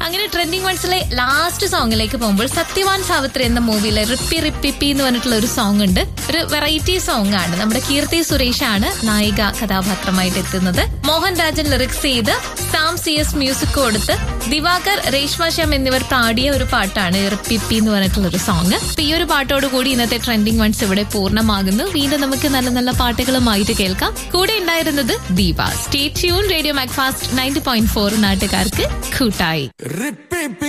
അങ്ങനെ trending വൺസിലെ last സോങ്ങിലേക്ക് പോകുമ്പോൾ സത്യവാൻ സാവിത്രി എന്ന മൂവിയിലെ റിപ്പി റിപ്പിപ്പി എന്ന് പറഞ്ഞിട്ടുള്ള ഒരു സോങ് ഉണ്ട് ഒരു വെറൈറ്റി സോങ് ആണ് നമ്മുടെ കീർത്തി സുരേഷ് ആണ് നായിക കഥാപാത്രമായിട്ട് എത്തുന്നത് മോഹൻ രാജൻ ലിറിക്സ് ചെയ്ത് സാം സി എസ് മ്യൂസിക് കൊടുത്ത് ദിവാകർ രേഷ്മ ശ്യാം എന്നിവർ പാടിയ ഒരു പാട്ടാണ് റിപ്പിപ്പി എന്ന് പറഞ്ഞിട്ടുള്ള ഒരു സോങ് അപ്പൊ ഈ ഒരു പാട്ടോട് കൂടി ഇന്നത്തെ ട്രെൻഡിങ് വൺസ് ഇവിടെ പൂർണ്ണമാകുന്നു വീണ്ടും നമുക്ക് നല്ല നല്ല പാട്ടുകളുമായിട്ട് കേൾക്കാം കൂടെ ഉണ്ടായിരുന്നത് Deepa stay tune Radio Macfast ninety point four നാട്ടുകാർക്ക് കൂട്ടായി Rip,